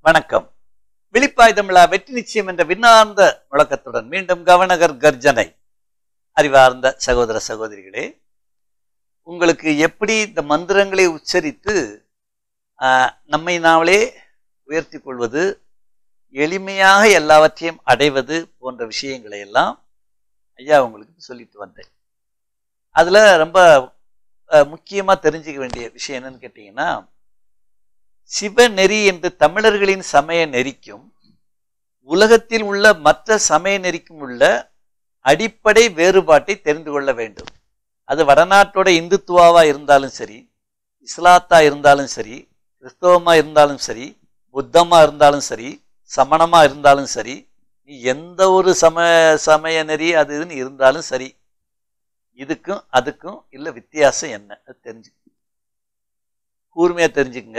வணக்கம் விழிப்பாய் தமிழா வெற்றி நிச்சயம் என்ற விண்ணார்ந்த முழக்கத்துடன் மீண்டும் கவனகர் கர்ஜனை அறிவார்ந்த சகோதர சகோதரிகளே உங்களுக்கு எப்படி இந்த மந்திரங்களை உச்சரித்து ஆஹ், நம்மை நாமளே உயர்த்தி கொள்வது எளிமையாக எல்லாவற்றையும் அடைவது போன்ற விஷயங்களை எல்லாம் ஐயா உங்களுக்கு சொல்லிட்டு வந்தேன் அதுல ரொம்ப அஹ், முக்கியமா தெரிஞ்சுக்க வேண்டிய விஷயம் என்னன்னு கேட்டீங்கன்னா சிவநெறி என்று தமிழர்களின் சமய நெறிக்கும் உலகத்தில் உள்ள மற்ற சமய நெறிக்கும் உள்ள அடிப்படை வேறுபாட்டை தெரிந்து கொள்ள வேண்டும் அது வடநாட்டோட இந்துத்துவாவா இருந்தாலும் சரி இஸ்லாத்தா இருந்தாலும் சரி கிறிஸ்தவமா இருந்தாலும் சரி புத்தமா இருந்தாலும் சரி சமணமா இருந்தாலும் சரி நீ எந்த ஒரு சம சமய நெறி அது இதுன்னு இருந்தாலும் சரி இதுக்கும் அதுக்கும் இல்ல வித்தியாசம் என்ன அது தெரிஞ்சுக்க கூர்மையா தெரிஞ்சுக்கங்க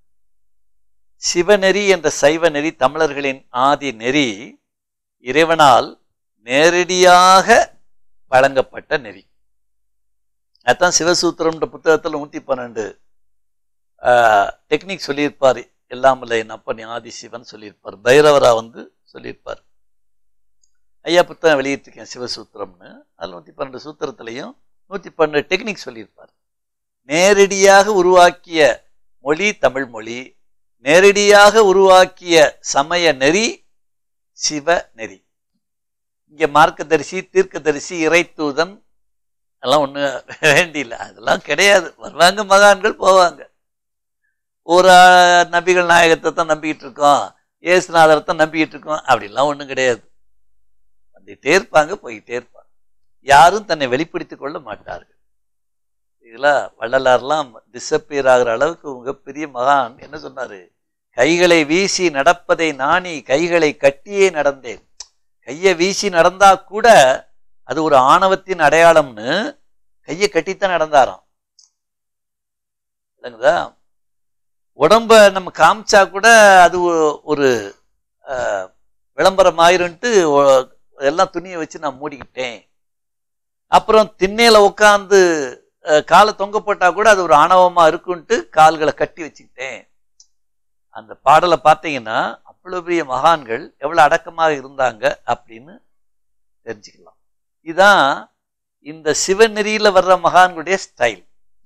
சிவநெறி என்ற சைவ நெறி தமிழர்களின் ஆதி நெறி இறைவனால் நேரடியாக வழங்கப்பட்ட நெறி அதான் சிவசூத்திரம்ன்ற புத்தகத்தில் நூற்றி பன்னெண்டு டெக்னிக் சொல்லியிருப்பார் எல்லாம் இல்லை என் அப்பன் ஆதி சிவன் சொல்லியிருப்பார் பைரவரா வந்து சொல்லியிருப்பார் ஐயா புத்தகம் வெளியிட்டிருக்கேன் சிவசூத்திரம்னு அதில் நூற்றி பன்னெண்டு சூத்திரத்திலையும் நூற்றி பன்னெண்டு டெக்னிக் சொல்லியிருப்பார் நேரடியாக உருவாக்கிய மொழி தமிழ் மொழி நேரடியாக உருவாக்கிய சமய நெறி சிவ நெறி இங்க மார்க்கதரிசி தீர்க்கதரிசி இறைத்தூதன் அதெல்லாம் ஒண்ணு வேண்டியில்லை அதெல்லாம் கிடையாது வருவாங்க மகான்கள் போவாங்க ஒரு ஆஹ், நபிகள் நாயகத்தை தான் நம்பிக்கிட்டு இருக்கோம் ஏசுநாதரை தான் நம்பிக்கிட்டு இருக்கோம் அப்படிலாம் ஒண்ணும் கிடையாது வந்துட்டே இருப்பாங்க போயிட்டே இருப்பாங்க யாரும் தன்னை வெளிப்படுத்திக் கொள்ள மாட்டார்கள் இதெல்லாம் வள்ளலார்லாம் டிசப்பியர் ஆகிற அளவுக்கு உங்க பெரிய மகான் என்ன சொன்னாரு கைகளை வீசி நடப்பதை நாணி கைகளை கட்டியே நடந்தேன் கையை வீசி நடந்தா கூட அது ஒரு ஆணவத்தின் அடையாளம்னு கையை கட்டித்தான் நடந்தாராம் இல்லைங்களா உடம்ப நம்ம காமிச்சா கூட அது ஒ- ஒரு ஆஹ், விளம்பரம் ஆயிருன்ட்டு ஒ- எல்லாம் துணியை வச்சு நான் மூடிக்கிட்டேன் அப்புறம் திண்ணையில உட்காந்து காலை தொங்க போட்டா கூட அது ஒரு ஆணவமா இருக்குன்ட்டு கால்களை கட்டி வச்சுக்கிட்டேன் அந்த பாடலை பார்த்தீங்கன்னா அவ்வளவு பெரிய மகான்கள் எவ்வளவு அடக்கமாக இருந்தாங்க அப்படின்னு தெரிஞ்சுக்கலாம் இதுதான் இந்த சிவநெறியில வர்ற மகான்களுடைய ஸ்டைல்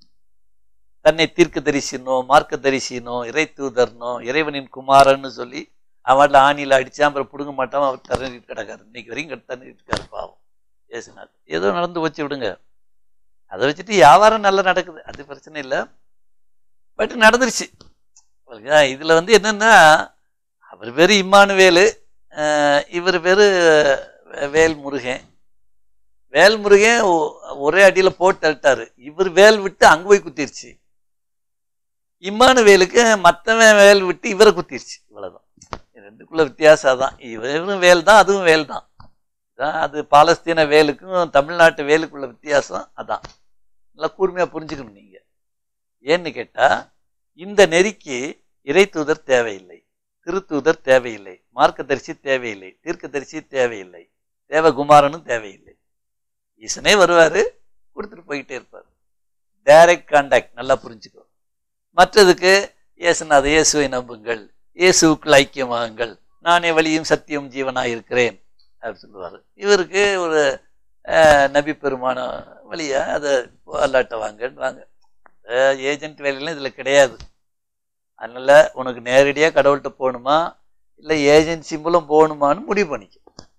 தன்னை தீர்க்க தரிசினோ மார்க்க தரிசினோ இறை தூதர்னோ இறைவனின் குமாரன்னு சொல்லி அவன்ல ஆணியில் அடிச்சா அப்புறம் பிடுங்க மாட்டான் அவர் தரணிட்டு கிடக்காரு இன்னைக்கு வரைக்கும் தரணிட்டு இருக்காரு பாவம் ஏசுனார் ஏதோ நடந்து வச்சு விடுங்க அதை வச்சுட்டு வியாபாரம் நல்லா நடக்குது அது பிரச்சனை இல்லை பட் நடந்துருச்சு உங்களுக்கு இதுல வந்து என்னன்னா அவர் பேரு இம்மானுவேலு அஹ் இவர் பேரு வேல் முருகன் வேல் முருகன் ஒ- ஒரே அடியில போட்டு தள்ளிட்டாரு இவர் வேல் விட்டு அங்க போய் குத்திருச்சு இம்மானுவேலுக்கு மத்தவன் வேல் விட்டு இவரை குத்திருச்சு இவ்வளவுதான் இது ரெண்டுக்குள்ள வித்தியாசம் அதான் இவரும் வேல் தான் அதுவும் வேல் தான் இதான் அது பாலஸ்தீன வேலுக்கும் தமிழ்நாட்டு வேலுக்குள்ள வித்தியாசம் அதான் நல்லா கூர்மையா புரிஞ்சுக்கணும் நீங்க ஏன்னு கேட்டா இந்த நெறிக்கு இறைத்தூதர் தேவையில்லை திருத்தூதர் தேவையில்லை மார்க்கதரிசி தேவையில்லை தீர்க்கதரிசி தேவையில்லை தேவகுமாரனும் தேவையில்லை ஈசனே வருவாரு கொடுத்துட்டு போயிட்டே இருப்பார் டைரக்ட் கான்டாக்ட் நல்லா புரிஞ்சுக்கோ மற்றதுக்கு இயேசுநாத இயேசுவை நம்புங்கள் இயேசுவுக்குள் ஐக்கியமாகுங்கள் நானே வழியும் சத்தியம் ஜீவனாக இருக்கிறேன் அப்படின்னு சொல்லுவார் இவருக்கு ஒரு அஹ், நபி பெருமான வழியா அதை அல்லாட்ட வாங்கன்னு வாங்க ஏஜென்ட் வேலையெல்லாம் இதில் கிடையாது அதனால உனக்கு நேரடியாக கடவுள்கிட்ட போகணுமா இல்லை ஏஜென்சி மூலம் போகணுமான்னு முடிவு பண்ணிக்க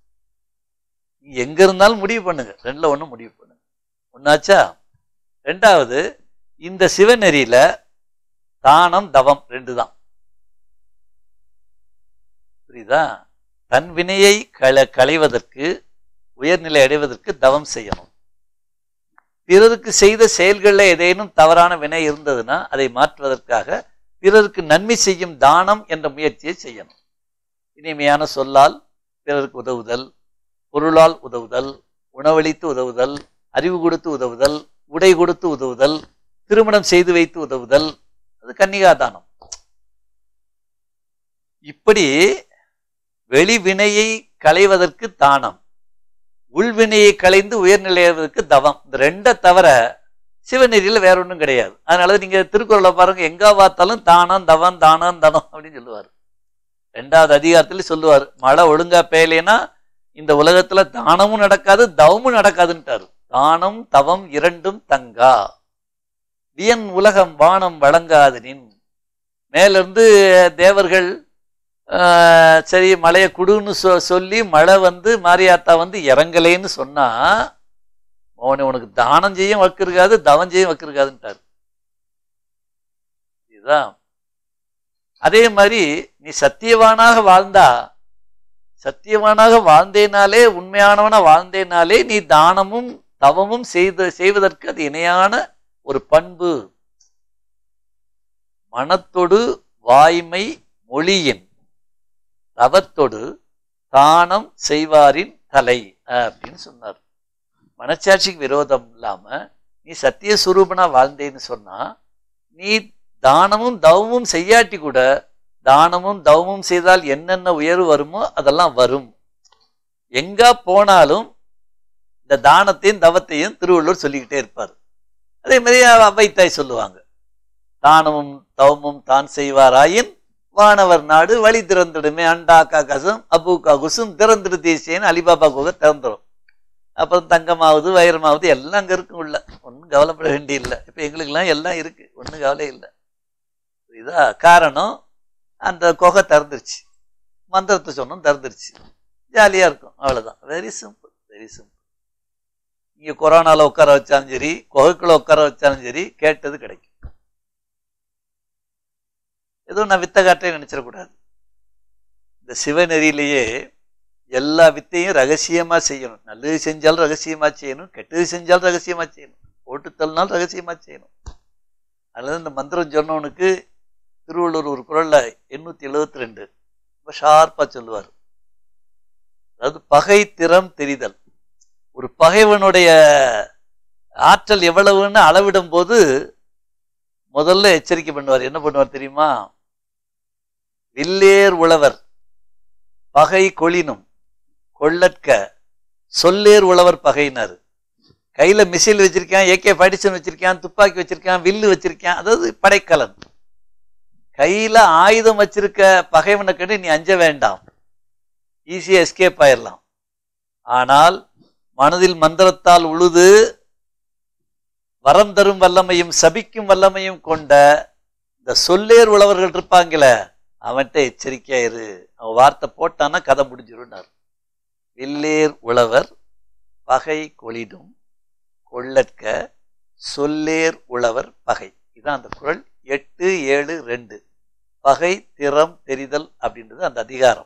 நீ எங்க இருந்தாலும் முடிவு பண்ணுங்க ரெண்டுல ஒண்ணு முடிவு பண்ணுங்க ஒன்னாச்சா ரெண்டாவது இந்த சிவநெறியில தானம் தவம் ரெண்டு தான் புரியுதா தன் வினையை கள களைவதற்கு உயர்நிலை அடைவதற்கு தவம் செய்யணும் பிறருக்கு செய்த செயல்களில் ஏதேனும் தவறான வினை இருந்ததுன்னா அதை மாற்றுவதற்காக பிறருக்கு நன்மை செய்யும் தானம் என்ற முயற்சியை செய்யணும் இனிமையான சொல்லால் பிறருக்கு உதவுதல் பொருளால் உதவுதல் உணவளித்து உதவுதல் அறிவு கொடுத்து உதவுதல் உடை கொடுத்து உதவுதல் திருமணம் செய்து வைத்து உதவுதல் அது கன்னிகா தானம் இப்படி வெளிவினையை களைவதற்கு தானம் உள்வினையை களைந்து உயர்நிலையதற்கு தவம் இந்த ரெண்டை தவிர சிவநெறியில வேற ஒன்றும் கிடையாது அதனால நீங்க திருக்குறளை பாருங்க எங்க பார்த்தாலும் தானம் தவம் தானம் தனம் அப்படின்னு சொல்லுவார் ரெண்டாவது அதிகாரத்துல சொல்லுவார் மழை ஒழுங்கா பெய்யலைன்னா இந்த உலகத்துல தானமும் நடக்காது தவமும் நடக்காதுன்ட்டாரு தானம் தவம் இரண்டும் தங்கா வியன் உலகம் வானம் வழங்காது நின் மேலிருந்து தேவர்கள் ஆஹ், சரி மழையை குடுன்னு சொ சொல்லி மழை வந்து மாரியாத்தா வந்து இறங்கலேன்னு சொன்னா அவனை உனக்கு தானம் செய்யும் வக்கு இருக்காது தவம் செய்யும் வக்கு இருக்காதுன்ட்டார் இதுதான் அதே மாதிரி நீ சத்தியவானாக வாழ்ந்தா சத்தியவானாக வாழ்ந்தேனாலே உண்மையானவனா வாழ்ந்தேனாலே நீ தானமும் தவமும் செய்த செய்வதற்கு அது இணையான ஒரு பண்பு மனத்தொடு வாய்மை மொழியின் தவத்தொடு தானம் செய்வாரின் தலை அப்படின்னு சொன்னார் மனச்சாட்சிக்கு விரோதம் இல்லாம நீ சத்திய சுரூபனா வாழ்ந்தேன்னு சொன்னா நீ தானமும் தவமும் செய்யாட்டி கூட தானமும் தவமும் செய்தால் என்னென்ன உயர்வு வருமோ அதெல்லாம் வரும் எங்க போனாலும் இந்த தானத்தையும் தவத்தையும் திருவள்ளுவர் சொல்லிக்கிட்டே இருப்பார் அதே மாதிரி அவைத்தாய் சொல்லுவாங்க தானமும் தவமும் தான் செய்வாராயின் வானவர் நாடு வழி திறந்துடுமே அண்டா காகசம் அபு காகுசும் திறந்துடு தேசியன்னு அலிபாபா குகை திறந்துடும் அப்புறம் தங்கமாவது வைரமாவது எல்லாம் அங்கே இருக்கும் உள்ள ஒன்றும் கவலைப்பட வேண்டியதில்லை இப்போ எங்களுக்கெல்லாம் எல்லாம் இருக்கு ஒன்றும் கவலை இல்லை இதா காரணம் அந்த குகை திறந்துருச்சு மந்திரத்தை சொன்னோம் திறந்துருச்சு ஜாலியாக இருக்கும் அவ்வளோதான் வெரி சிம்பிள் வெரி சிம்பிள் இங்கே கொரோனாவில் உட்கார வச்சாலும் சரி குகைக்குள்ள உட்கார வச்சாலும் சரி கேட்டது கிடைக்கும் எதுவும் நான் வித்த காட்டே நினைச்சிடக்கூடாது இந்த சிவநெறியிலேயே எல்லா வித்தையும் ரகசியமா செய்யணும் நல்லது செஞ்சாலும் ரகசியமா செய்யணும் கெட்டது செஞ்சாலும் ரகசியமா செய்யணும் போட்டு தள்ளினாலும் ரகசியமா செய்யணும் அல்லது இந்த மந்திரம் சொன்னவனுக்கு திருவள்ளூர் ஒரு குரல்ல எண்ணூத்தி எழுபத்தி ரெண்டு ரொம்ப ஷார்ப்பா சொல்லுவார் அதாவது பகை திறம் தெரிதல் ஒரு பகைவனுடைய ஆற்றல் எவ்வளவுன்னு அளவிடும் போது முதல்ல எச்சரிக்கை பண்ணுவார் என்ன பண்ணுவார் தெரியுமா வில்லேர் உழவர் பகை கொளினும் கொள்ளற்க சொல்லேர் உழவர் பகையினர் கையில மிசில் வச்சிருக்கான் ஏகே படிச்சன் வச்சிருக்கான் துப்பாக்கி வச்சிருக்கான் வில்லு வச்சிருக்கான் அதாவது படைக்கலன் கையில ஆயுதம் வச்சிருக்க பகைவனை கண்டு நீ அஞ்ச வேண்டாம் ஈஸியா எஸ்கேப் ஆயிடலாம் ஆனால் மனதில் மந்திரத்தால் உழுது வரம் தரும் வல்லமையும் சபிக்கும் வல்லமையும் கொண்ட இந்த சொல்லேர் உழவர்கள் இருப்பாங்களே அவன்கிட்ட எச்சரிக்கையா இரு அவன் வார்த்தை போட்டான்னா கதை முடிஞ்சிரும்னார் வில்லேர் உழவர் பகை கொளிடும் கொள்ளற்க சொல்லேர் உழவர் பகை இதான் அந்த குரல் எட்டு ஏழு ரெண்டு பகை திறம் தெரிதல் அப்படின்றது அந்த அதிகாரம்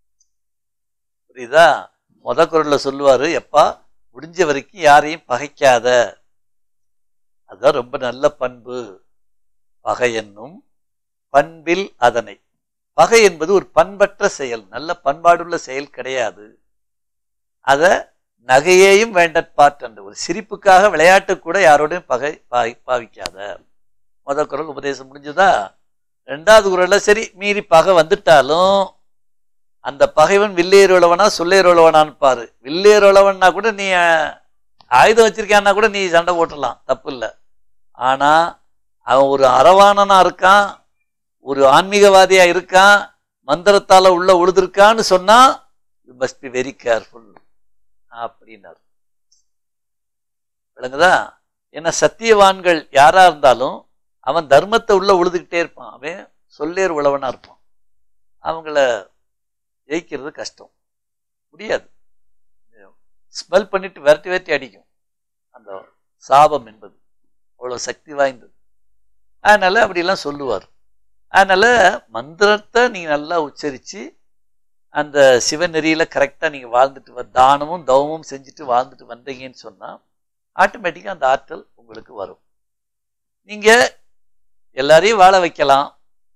புரியுதா முத குரல்ல சொல்லுவாரு எப்பா முடிஞ்ச வரைக்கும் யாரையும் பகைக்காத அதுதான் ரொம்ப நல்ல பண்பு பகை என்னும் பண்பில் அதனை பகை என்பது ஒரு பண்பற்ற செயல் நல்ல பண்பாடுள்ள செயல் கிடையாது அத நகையையும் வேண்டற்பாற்றன்று ஒரு சிரிப்புக்காக விளையாட்டு கூட யாரோடையும் பகை பாவி- பாவிக்காத முத குரல் உபதேசம் முடிஞ்சதா ரெண்டாவது குரல்ல சரி மீறி பகை வந்துட்டாலும் அந்த பகைவன் வில்லேர் உழவனா சொல்லேர் உழவனான்னு பாரு வில்லேர் உழவன்னா கூட நீ அஹ், ஆயுதம் வச்சிருக்கான்னா கூட நீ சண்டை போட்டுடலாம் தப்பு இல்லை ஆனா அவன் ஒரு அரவாணனா இருக்கான் ஒரு ஆன்மீகவாதியா இருக்கான் மந்திரத்தால உள்ள உழுதுருக்கான்னு சொன்னா you must be very careful அப்படின்னாரு விளங்குதா ஏன்னா சத்தியவான்கள் யாரா இருந்தாலும் அவன் தர்மத்தை உள்ள உழுதுகிட்டே இருப்பான் அவன் சொல்லேர் உழவனா இருப்பான் அவங்கள ஜெயிக்கிறது கஷ்டம் முடியாது ஸ்மெல் பண்ணிட்டு விரட்டி விரட்டி அடிக்கும் அந்த சாபம் என்பது அவ்வளோ சக்தி வாய்ந்தது அதனால அப்படிலாம் சொல்லுவார் அதனால மந்திரத்தை நீங்க நல்லா உச்சரிச்சு அந்த சிவநெறியில கரெக்டாக நீங்க வாழ்ந்துட்டு வ- தானமும் தவமும் செஞ்சுட்டு வாழ்ந்துட்டு வந்தீங்கன்னு சொன்னா ஆட்டோமேட்டிக்காக அந்த ஆற்றல் உங்களுக்கு வரும் நீங்க எல்லாரையும் வாழ வைக்கலாம்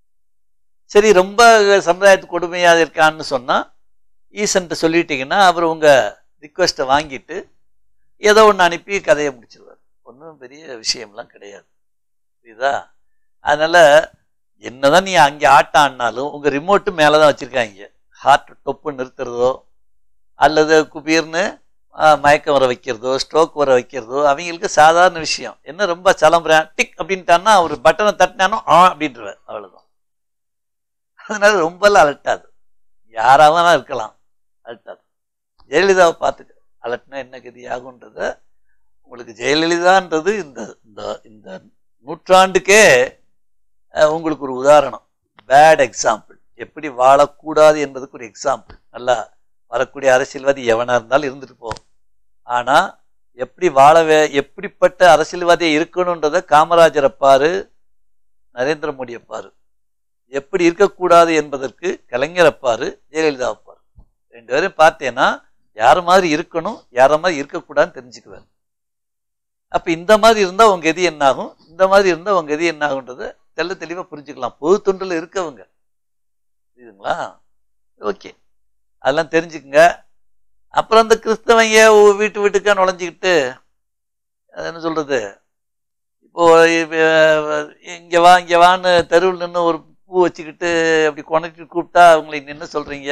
சரி ரொம்ப சமுதாயத்துக்கு கொடுமையாக இருக்கான்னு சொன்னா ஈசன்ட்ட சொல்லிட்டீங்கன்னா அவர் உங்க ரிக்வெஸ்ட்டை வாங்கிட்டு ஏதோ ஒன்று அனுப்பி கதையை முடிச்சிருவார் ஒன்றும் பெரிய விஷயம்லாம் கிடையாது புரியுதா அதனால என்னதான் நீ அங்கே ஆட்டம் ஆடினாலும் உங்க ரிமோட்டு மேலே தான் வச்சிருக்காங்க ஹார்ட் டொப்பு நிறுத்துறதோ அல்லது குபீர்னு ஆஹ், மயக்கம் வர வைக்கிறதோ ஸ்ட்ரோக் வர வைக்கிறதோ அவங்களுக்கு சாதாரண விஷயம் என்ன ரொம்ப சலம்புறேன் டிக் அப்படின்ட்டான்னா ஒரு பட்டனை தட்டினானோ ஆ அப்படின்றவர் அவ்வளவுதான் அதனால ரொம்பலாம் அலட்டாது யாராவது இருக்கலாம் அழட்டாது ஜெயலலிதாவை பார்த்துக்க அலட்டினா என்ன கதி ஆகுன்றத உங்களுக்கு ஜெயலலிதான்றது இந்த இந்த இந்த நூற்றாண்டுக்கே அஹ், உங்களுக்கு ஒரு உதாரணம் பேட் எக்ஸாம்பிள் எப்படி வாழக்கூடாது என்பதுக்கு ஒரு எக்ஸாம்பிள் நல்லா வரக்கூடிய அரசியல்வாதி எவனா இருந்தாலும் இருந்துட்டு போ ஆனா எப்படி வாழவே எப்படிப்பட்ட அரசியல்வாதியை இருக்கணுன்றத காமராஜரை பாரு நரேந்திர மோடியை பாரு எப்படி இருக்கக்கூடாது என்பதற்கு கலைஞரை பாரு ஜெயலலிதாவை பாரு ரெண்டு பேரும் பார்த்தேன்னா யார் மாதிரி இருக்கணும் யார மாதிரி இருக்கக்கூடாதுன்னு தெரிஞ்சுக்குவேன் அப்ப இந்த மாதிரி இருந்தா உங்க எதி என்ன ஆகும் இந்த மாதிரி இருந்தா உங்க எதி என்ன ஆகுன்றத தெள்ள தெளிவா புரிஞ்சுக்கலாம் பொது தொண்டில் இருக்கவங்க புரியுதுங்களா ஓகே அதெல்லாம் தெரிஞ்சுக்குங்க அப்புறம் இந்த கிறிஸ்தவங்க ஒ- வீட்டு வீட்டுக்கா நுழைஞ்சிக்கிட்டு அது என்ன சொல்றது இப்போ இப்ப, இங்க வா இங்க வான்னு தெருவில் நின்று ஒரு பூ வச்சுக்கிட்டு அப்படி கொணக்கி கூப்பிட்டா அவங்களை என்ன சொல்றீங்க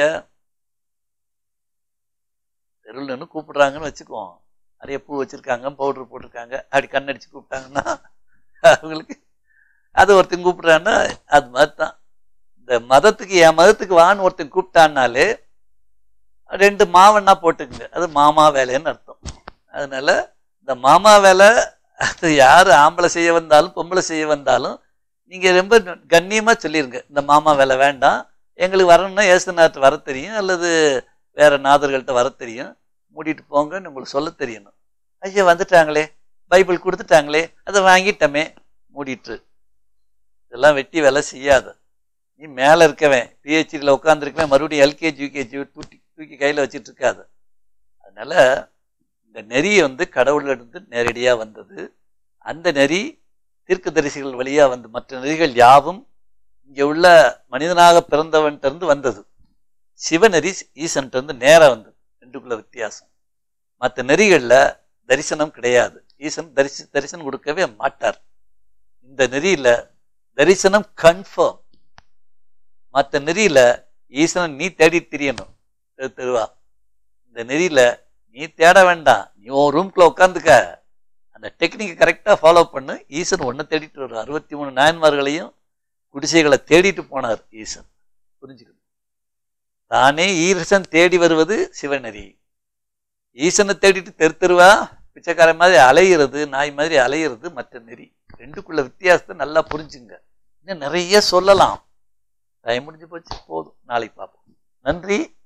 தெருவில் நின்று கூப்பிடுறாங்கன்னு வச்சுக்குவோம் நிறைய பூ வச்சிருக்காங்க பவுடர் போட்டிருக்காங்க அப்படி கண்ணடிச்சு கூப்பிட்டாங்கன்னா அவங்களுக்கு அது ஒருத்தன் கூப்பிடுறான்னா அது மாதிரி தான் இந்த மதத்துக்கு என் மதத்துக்கு வான்னு ஒருத்தன் கூப்பிட்டான்னாலே ரெண்டு மாவன்னா போட்டுக்குங்க அது மாமா வேலைன்னு அர்த்தம் அதனால இந்த மாமா வேலை அது யார் ஆம்பளை செய்ய வந்தாலும் பொம்பளை செய்ய வந்தாலும் நீங்கள் ரொம்ப கண்ணியமாக சொல்லிருங்க இந்த மாமா வேலை வேண்டாம் எங்களுக்கு வரணும்னா ஏசுநாட்டு வர தெரியும் அல்லது வேற நாதர்கள்ட்ட வர தெரியும் மூடிட்டு போங்கன்னு உங்களுக்கு சொல்ல தெரியணும் ஐயா வந்துட்டாங்களே பைபிள் கொடுத்துட்டாங்களே அதை வாங்கிட்டமே மூடிட்டு இதெல்லாம் வெட்டி வேலை செய்யாத நீ மேலே இருக்கவன் பிஹெச்டியில் உட்காந்துருக்கவன் மறுபடியும் எல்கேஜி யூகேஜி தூக்கி தூக்கி கையில் வச்சிட்டு இருக்காது அதனால இந்த நெறி வந்து கடவுளிலிருந்து நேரடியாக வந்தது அந்த நெறி தீர்க்கதரிசிகள் வழியா வந்து மற்ற நெறிகள் யாவும் இங்கே உள்ள மனிதனாக பிறந்தவன்கிட்ட இருந்து வந்தது சிவநெறி ஈசன்ட்ட இருந்து நேரா வந்தது ரெண்டுக்குள்ள வித்தியாசம் மற்ற நெறிகளில் தரிசனம் கிடையாது ஈசன் தரிசி தரிசனம் கொடுக்கவே மாட்டார் இந்த நெறியில தரிசனம் கன்ஃபார்ம் மற்ற நெறியில ஈசனை நீ தேடி தெரியணும் தெரு தெருவா இந்த நெறியில நீ தேட வேண்டாம் நீ உன் ரூம்குள்ள உட்காந்துக்க அந்த டெக்னிக்கை கரெக்டாக ஃபாலோ பண்ணு ஈசன் ஒன்றை தேடிட்டு வர்றார் அறுபத்தி மூணு நாயன்மார்களையும் குடிசைகளை தேடிட்டு போனார் ஈசன் புரிஞ்சுக்கணும் தானே ஈசன் தேடி வருவது சிவநெறி ஈசனை தேடிட்டு தெரு தெருவா பிச்சைக்காரன் மாதிரி அலையிறது நாய் மாதிரி அலையிறது மற்ற நெறி ரெண்டுக்குள்ள வித்தியாசத்தை நல்லா புரிஞ்சுங்க இன்னும் நிறைய சொல்லலாம் டைம் முடிஞ்சு போச்சு போதும் நாளைக்கு பார்ப்போம் நன்றி